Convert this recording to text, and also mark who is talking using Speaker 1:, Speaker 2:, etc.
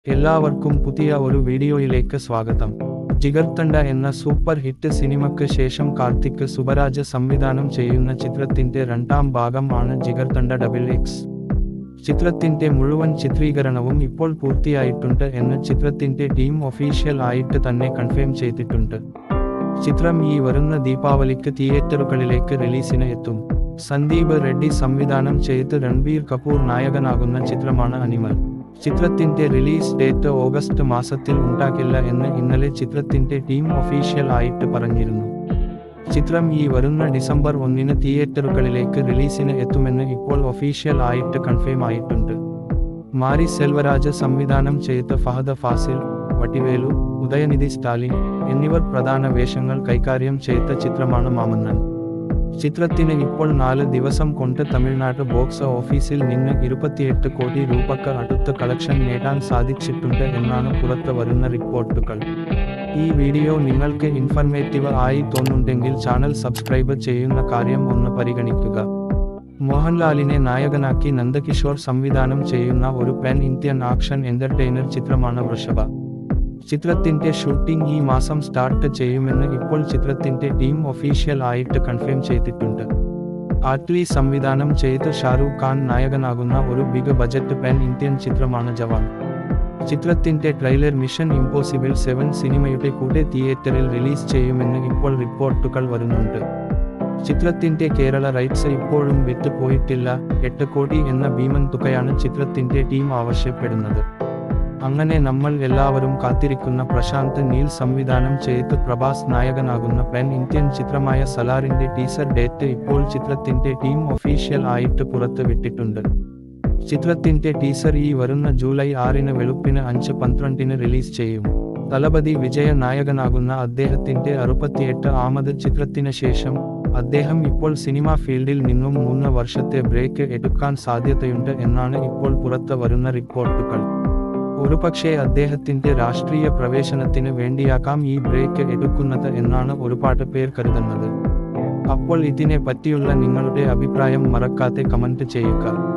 Speaker 1: എല്ലാവർക്കും പുതിയ ഒരു വീഡിയോയിലേക്ക് സ്വാഗതം ജിഗർത്തണ്ട എന്ന സൂപ്പർ ഹിറ്റ് സിനിമയ്ക്ക് ശേഷം കാർത്തിക് സുബരാജ് സംവിധാനം ചെയ്യുന്ന ചിത്രത്തിന്റെ രണ്ടാം ഭാഗം ആണ് ജിഗർത്തണ്ട ഡബിൾ എക്സ് ചിത്രത്തിന്റെ മുഴുവൻ ചിത്രീകരണവും ഇപ്പോൾ പൂർത്തിയായിട്ടുണ്ട് എന്ന് ചിത്രത്തിന്റെ ടീം ഒഫീഷ്യൽ ആയിട്ട് തന്നെ കൺഫേം ചെയ്തിട്ടുണ്ട് ചിത്രം ഈ വരുന്ന ദീപാവലിക്ക് തിയേറ്ററുകളിലേക്ക് റിലീസിന് എത്തും സന്ദീപ് റെഡ്ഡി സംവിധാനം ചെയ്ത് രൺബീർ കപൂർ നായകനാകുന്ന ചിത്രമാണ് അനിമൽ ചിത്രത്തിന്റെ റിലീസ് ഡേറ്റ് ഓഗസ്റ്റ് മാസത്തിൽ ഉണ്ടാകില്ല എന്ന് ഇന്നലെ ചിത്രത്തിന്റെ ടീം ഒഫീഷ്യൽ ആയിട്ട് പറഞ്ഞിരുന്നു ചിത്രം ഈ വരുന്ന ഡിസംബർ ഒന്നിന് തിയേറ്ററുകളിലേക്ക് റിലീസിന് എത്തുമെന്ന് ഇപ്പോൾ ഒഫീഷ്യൽ ആയിട്ട് കൺഫേം ആയിട്ടുണ്ട് മാരി സെൽവരാജ് സംവിധാനം ചെയ്ത ഫഹദ ഫാസിൽ വട്ടിവേലു ഉദയനിധി സ്റ്റാലിൻ എന്നിവർ പ്രധാന വേഷങ്ങൾ കൈകാര്യം ചെയ്ത ചിത്രമാണ് മാമന്നൻ ചിത്രത്തിന് ഇപ്പോൾ നാല് ദിവസം കൊണ്ട് തമിഴ്നാട് ബോക്സ് ഓഫീസിൽ നിന്ന് ഇരുപത്തിയെട്ട് കോടി രൂപക്ക് അടുത്ത കളക്ഷൻ നേടാൻ സാധിച്ചിട്ടുണ്ട് എന്നാണ് പുറത്ത് വരുന്ന റിപ്പോർട്ടുകൾ ഈ വീഡിയോ നിങ്ങൾക്ക് ഇൻഫർമേറ്റീവ് ആയി തോന്നുന്നുണ്ടെങ്കിൽ ചാനൽ സബ്സ്ക്രൈബ് ചെയ്യുന്ന കാര്യം ഒന്ന് പരിഗണിക്കുക മോഹൻലാലിനെ നായകനാക്കി നന്ദകിഷോർ സംവിധാനം ചെയ്യുന്ന ഒരു പാൻ ഇന്ത്യൻ ആക്ഷൻ എന്റർടൈനർ ചിത്രമാണ് വൃഷഭ ചിത്രത്തിന്റെ ഷൂട്ടിംഗ് ഈ മാസം സ്റ്റാർട്ട് ചെയ്യുമെന്ന് ഇപ്പോൾ ചിത്രത്തിന്റെ ടീം ഒഫീഷ്യൽ ആയിട്ട് കൺഫേം ചെയ്തിട്ടുണ്ട് ആറ്റ്ലി സംവിധാനം ചെയ്ത് ഷാരൂഖ് ഖാൻ നായകനാകുന്ന ഒരു ബിഗ് ബജറ്റ് പാൻ ഇന്ത്യൻ ചിത്രമാണ് ജവാൻ ചിത്രത്തിന്റെ ട്രെയിലർ മിഷൻ ഇമ്പോസിബിൾ സെവൻ സിനിമയുടെ കൂടെ തിയേറ്ററിൽ റിലീസ് ചെയ്യുമെന്ന് ഇപ്പോൾ റിപ്പോർട്ടുകൾ വരുന്നുണ്ട് ചിത്രത്തിന്റെ കേരള റൈറ്റ്സ് ഇപ്പോഴും വിറ്റ് പോയിട്ടില്ല എട്ട് കോടി എന്ന ഭീമൻ തുകയാണ് ചിത്രത്തിന്റെ ടീം ആവശ്യപ്പെടുന്നത് അങ്ങനെ നമ്മൾ എല്ലാവരും കാത്തിരിക്കുന്ന പ്രശാന്ത് നീൽ സംവിധാനം ചെയ്ത് പ്രഭാസ് നായകനാകുന്ന പാൻ ഇന്ത്യൻ ചിത്രമായ സലാറിന്റെ ടീസർ ഡേറ്റ് ഇപ്പോൾ ചിത്രത്തിന്റെ ടീം ഒഫീഷ്യൽ ആയിട്ട് പുറത്ത് വിട്ടിട്ടുണ്ട് ചിത്രത്തിന്റെ ടീസർ ഈ വരുന്ന ജൂലൈ ആറിന് വെളുപ്പിന് അഞ്ച് പന്ത്രണ്ടിന് റിലീസ് ചെയ്യും തലപതി വിജയ നായകനാകുന്ന അദ്ദേഹത്തിന്റെ അറുപത്തിയെട്ട് ആമത് ചിത്രത്തിന് ശേഷം അദ്ദേഹം ഇപ്പോൾ സിനിമാ ഫീൽഡിൽ നിന്നും മൂന്ന് വർഷത്തെ ബ്രേക്ക് എടുക്കാൻ സാധ്യതയുണ്ട് എന്നാണ് ഇപ്പോൾ പുറത്ത് വരുന്ന റിപ്പോർട്ടുകൾ ഒരുപക്ഷെ അദ്ദേഹത്തിന്റെ രാഷ്ട്രീയ പ്രവേശനത്തിന് വേണ്ടിയാകാം ഈ ബ്രേക്ക് എടുക്കുന്നത് എന്നാണ് ഒരുപാട് പേർ കരുതുന്നത് അപ്പോൾ ഇതിനെ പറ്റിയുള്ള നിങ്ങളുടെ അഭിപ്രായം മറക്കാതെ കമന്റ് ചെയ്യുക